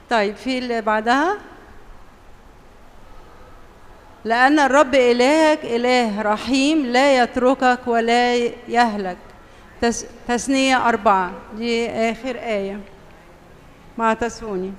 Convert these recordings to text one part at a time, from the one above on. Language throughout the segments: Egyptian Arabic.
طيب في اللي بعدها لأن الرب إلهك إله رحيم لا يتركك ولا يهلك تس... تثنية أربعة دي آخر آية مع تسوني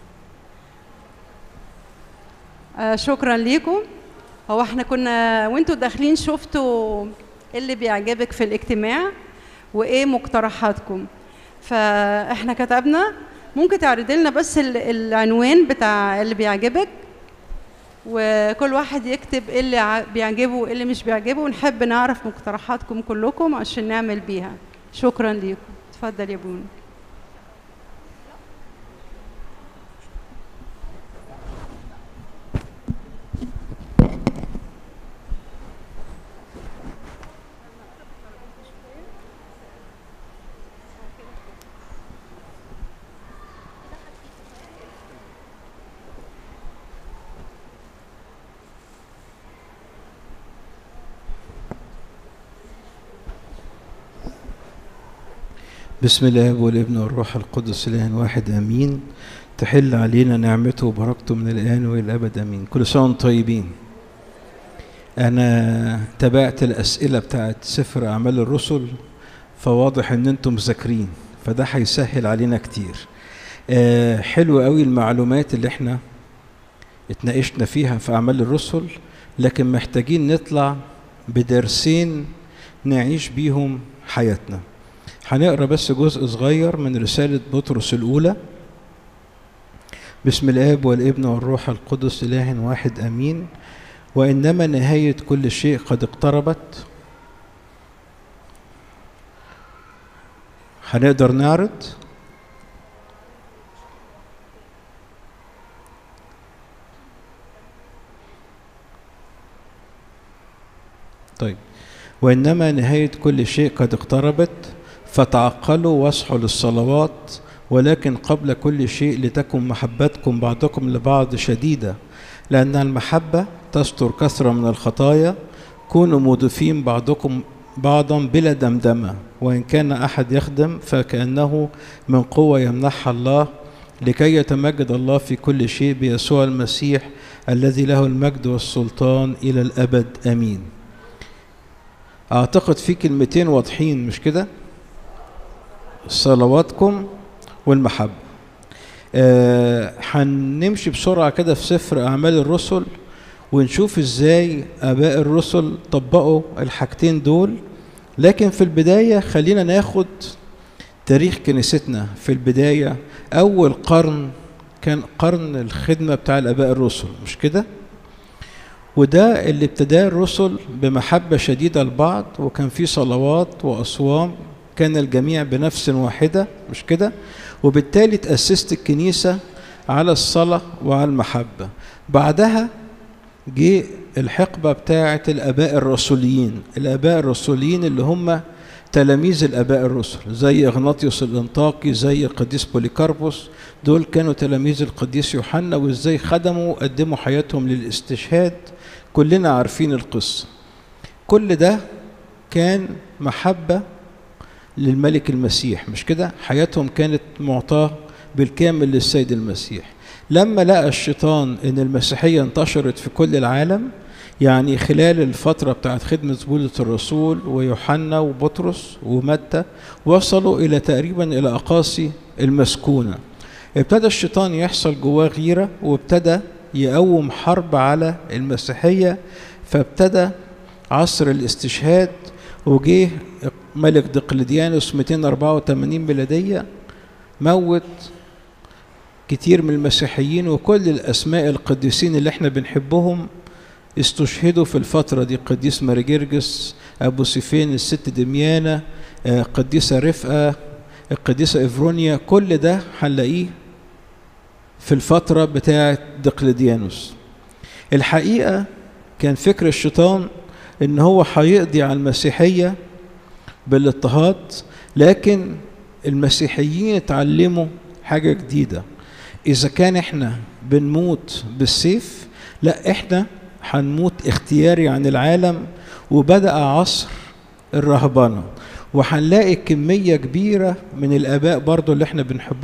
آه شكرا ليكم هو احنا كنا وانتوا داخلين شفتوا ايه اللي بيعجبك في الاجتماع وايه مقترحاتكم فاحنا كتبنا ممكن تعرضي لنا بس ال- العنوان بتاع اللي بيعجبك وكل واحد يكتب ايه اللي ع- بيعجبه وايه اللي مش بيعجبه ونحب نعرف مقترحاتكم كلكم عشان نعمل بيها شكرا ليكم اتفضل يا بونو بسم الله والابن والروح القدس اله واحد امين تحل علينا نعمته وبركته من الان والى الابد امين كل سنه وانتم طيبين انا تابعت الاسئله بتاعت سفر اعمال الرسل فواضح ان انتم مذاكرين فده هيسهل علينا كتير آه حلو قوي المعلومات اللي احنا اتناقشنا فيها في اعمال الرسل لكن محتاجين نطلع بدرسين نعيش بيهم حياتنا هنقرا بس جزء صغير من رسالة بطرس الأولى بسم الآب والابن والروح القدس إله واحد أمين وإنما نهاية كل شيء قد اقتربت هنقدر نعرض طيب وإنما نهاية كل شيء قد اقتربت فتعقلوا واصحوا للصلوات ولكن قبل كل شيء لتكن محبتكم بعضكم لبعض شديدة لأن المحبة تستر كثرة من الخطايا كونوا مضيفين بعضكم بعضا بلا دمدمة وإن كان أحد يخدم فكأنه من قوة يمنحها الله لكي يتمجد الله في كل شيء بيسوع المسيح الذي له المجد والسلطان إلى الأبد آمين أعتقد في كلمتين واضحين مش كده؟ صلواتكم والمحبة آه، هنمشي بسرعة كده في سفر أعمال الرسل ونشوف ازاي آباء الرسل طبقوا الحاجتين دول لكن في البداية خلينا ناخد تاريخ كنيستنا في البداية أول قرن كان قرن الخدمة بتاع الآباء الرسل مش كده؟ وده اللي ابتداه الرسل بمحبة شديدة لبعض وكان في صلوات وأصوام كان الجميع بنفس واحدة مش كده وبالتالي تأسست الكنيسة على الصلاة وعلى المحبة بعدها جه الحقبة بتاعة الآباء الرسوليين الآباء الرسوليين اللي هم تلاميذ الآباء الرسل زي إغناطيوس الإنطاقي زي القديس بوليكاربوس دول كانوا تلاميذ القديس يوحنا وإزاي خدموا قدموا حياتهم للاستشهاد كلنا عارفين القصة كل ده كان محبة للملك المسيح مش كده حياتهم كانت معطاة بالكامل للسيد المسيح لما لقى الشيطان ان المسيحية انتشرت في كل العالم يعني خلال الفترة بتاعت خدمة بولس الرسول ويوحنا وبطرس ومتى وصلوا إلى تقريبا إلى أقاصي المسكونة ابتدى الشيطان يحصل جواه غيرة وابتدى يقوم حرب على المسيحية فابتدى عصر الاستشهاد وجه ملك دقلديانوس 284 ميلادية موت كتير من المسيحيين وكل الأسماء القديسين اللي احنا بنحبهم استشهدوا في الفترة دي قديس مارجرجس أبو سيفين الست دميانة قديسة رفقة القديسة إفرونيا كل ده هنلاقيه في الفترة بتاعة دقلديانوس الحقيقة كان فكر الشيطان ان هو هيقضي على المسيحية بالاضطهاد لكن المسيحيين اتعلموا حاجة جديدة إذا كان إحنا بنموت بالسيف لا إحنا هنموت اختياري عن العالم وبدأ عصر الرهبنة وهنلاقي كمية كبيرة من الآباء برضو اللي إحنا بنحبهم